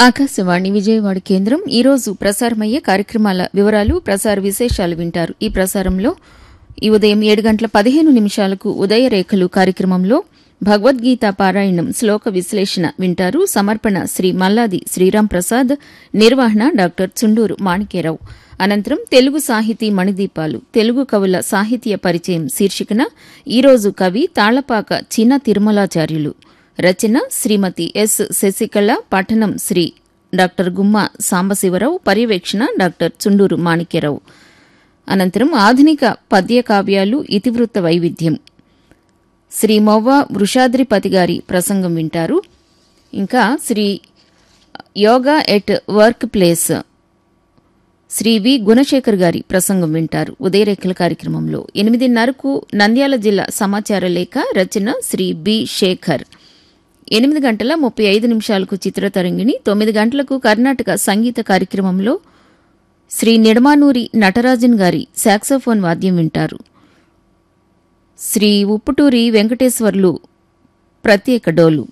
ఆకాశవాణి విజయవాడ కేంద్రం ఈరోజు ప్రసారమయ్యే కార్యక్రమాల వివరాలు ప్రసార విశేషాలు వింటారు ఈ ప్రసారంలో ఈ ఉదయం ఏడు గంటల పదిహేను నిమిషాలకు ఉదయ రేఖలు కార్యక్రమంలో భగవద్గీత పారాయణం శ్లోక విశ్లేషణ వింటారు సమర్పణ శ్రీ మల్లాది శ్రీరాం ప్రసాద్ నిర్వహణ డాక్టర్ చుండూరు మాణిక్యరావు అనంతరం తెలుగు సాహితీ మణిదీపాలు తెలుగు కవుల సాహిత్య పరిచయం శీర్షికన ఈరోజు కవి తాళ్లపాక చిన తిరుమలాచార్యులు రచన శ్రీమతి ఎస్ శశికళ పఠనం శ్రీ డాక్టర్ గుమ్మ సాంబశివరావు పర్యవేక్షణ డాక్టర్ చుండూరు మాణిక్యరావు అనంతరం ఆధునిక పద్య కావ్యాలు ఇతివృత్త వైవిధ్యం శ్రీ మొవ్వ వృషాద్రిపతి గారి ప్రసంగం వింటారు ఇంకా Shri yoga at work place Shri V Gunasekhar గారి ప్రసంగం వింటారు ఉదయరేఖల కార్యక్రమంలో ఎనిమిదిన్నరకు నంద్యాల జిల్లా సమాచార లేఖ రచన శ్రీ బి శేఖర్ ఎనిమిది గంటల ముప్పై ఐదు నిమిషాలకు చిత్రతరంగిణి తొమ్మిది గంటలకు కర్ణాటక సంగీత కార్యక్రమంలో శ్రీ నిడమానూరి నటరాజన్ గారి సాక్సోఫోన్ వాద్యం వింటారు శ్రీ ఉప్పుటూరి వెంకటేశ్వర్లు ప్రత్యేక డోలు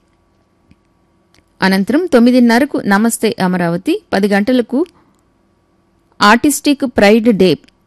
అనంతరం తొమ్మిదిన్నరకు నమస్తే అమరావతి పది గంటలకు ఆర్టిస్టిక్ ప్రైడ్ డే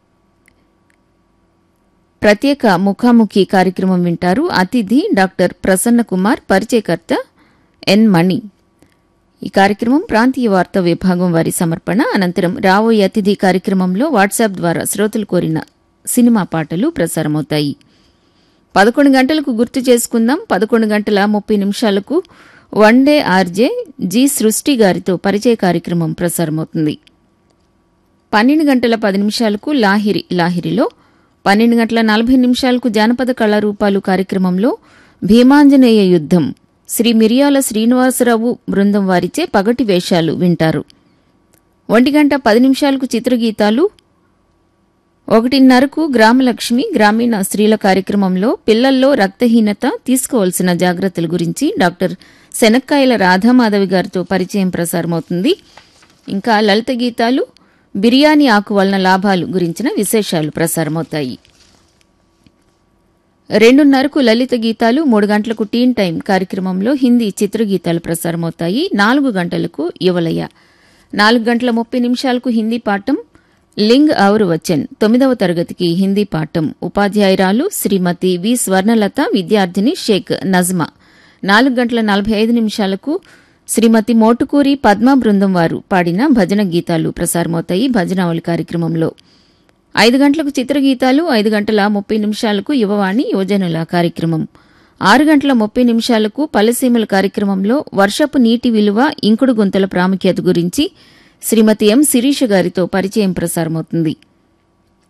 ప్రత్యేక ముఖాముఖి కార్యక్రమం వింటారు అతిథి డాక్టర్ ప్రసన్న కుమార్ పరిచయకర్త ఎన్ మణి ఈ కార్యక్రమం ప్రాంతీయ వార్తా విభాగం వారి సమర్పణ అనంతరం రాబోయే అతిథి కార్యక్రమంలో వాట్సాప్ ద్వారా శ్రోతలు కోరిన సినిమా పాటలు ప్రసారమవుతాయి పదకొండు గంటలకు గుర్తు చేసుకుందాం పదకొండు గంటల ముప్పై నిమిషాలకు వన్ డే ఆర్జే జి సృష్టి గారితో పరిచయ కార్యక్రమం ప్రసారమవుతుంది పన్నెండు గంటల పది నిమిషాలకు లాహిరి లాహిరిలో పన్నెండు గంటల నలభై నిమిషాలకు జానపద కళారూపాలు కార్యక్రమంలో భీమాంజనేయ యుద్ధం శ్రీ మిరియాల శ్రీనివాసరావు బృందం వారిచే పగటి వేషాలు వింటారు ఒంటి గంట పది నిమిషాలకు చిత్రగీతాలు ఒకటిన్నరకు గ్రామలక్ష్మి గ్రామీణ స్త్రీల కార్యక్రమంలో పిల్లల్లో రక్తహీనత తీసుకోవాల్సిన జాగ్రత్తల గురించి డాక్టర్ శనక్కాయల రాధామాధవి గారితో పరిచయం ప్రసారమవుతుంది ఇంకా లలిత గీతాలు బిర్యానీ ఆకు వలన లాభాలు గురించిన విశేషాలు ప్రసారమవుతాయి రెండున్నరకు లలిత గీతాలు మూడు గంటలకు టీన్ టైం కార్యక్రమంలో హిందీ చిత్రగీతాలు ప్రసారమవుతాయి నాలుగు గంటలకు యువలయ నాలుగు గంటల ముప్పై నిమిషాలకు హిందీ పాఠం లింగ్ ఔర్ వచన్ తొమ్మిదవ తరగతికి హిందీ పాఠం ఉపాధ్యాయురాలు శ్రీమతి వి స్వర్ణలత విద్యార్థిని షేక్ నజ్మా నాలుగు గంటల నలభై ఐదు నిమిషాలకు శ్రీమతి మోటుకూరి పద్మ బృందం వారు పాడిన భజన గీతాలు ప్రసారమవుతాయి భజనావళి కార్యక్రమంలో ఐదు గంటలకు చిత్రగీతాలు ఐదు గంటల ముప్పై నిమిషాలకు యువవాణి యువజనుల కార్యక్రమం ఆరు గంటల ముప్పై నిమిషాలకు పల్లెసీమల కార్యక్రమంలో వర్షపు నీటి విలువ ఇంకుడు గుంతల ప్రాముఖ్యత గురించి శ్రీమతి ఎం శిరీష గారితో పరిచయం ప్రసారమవుతుంది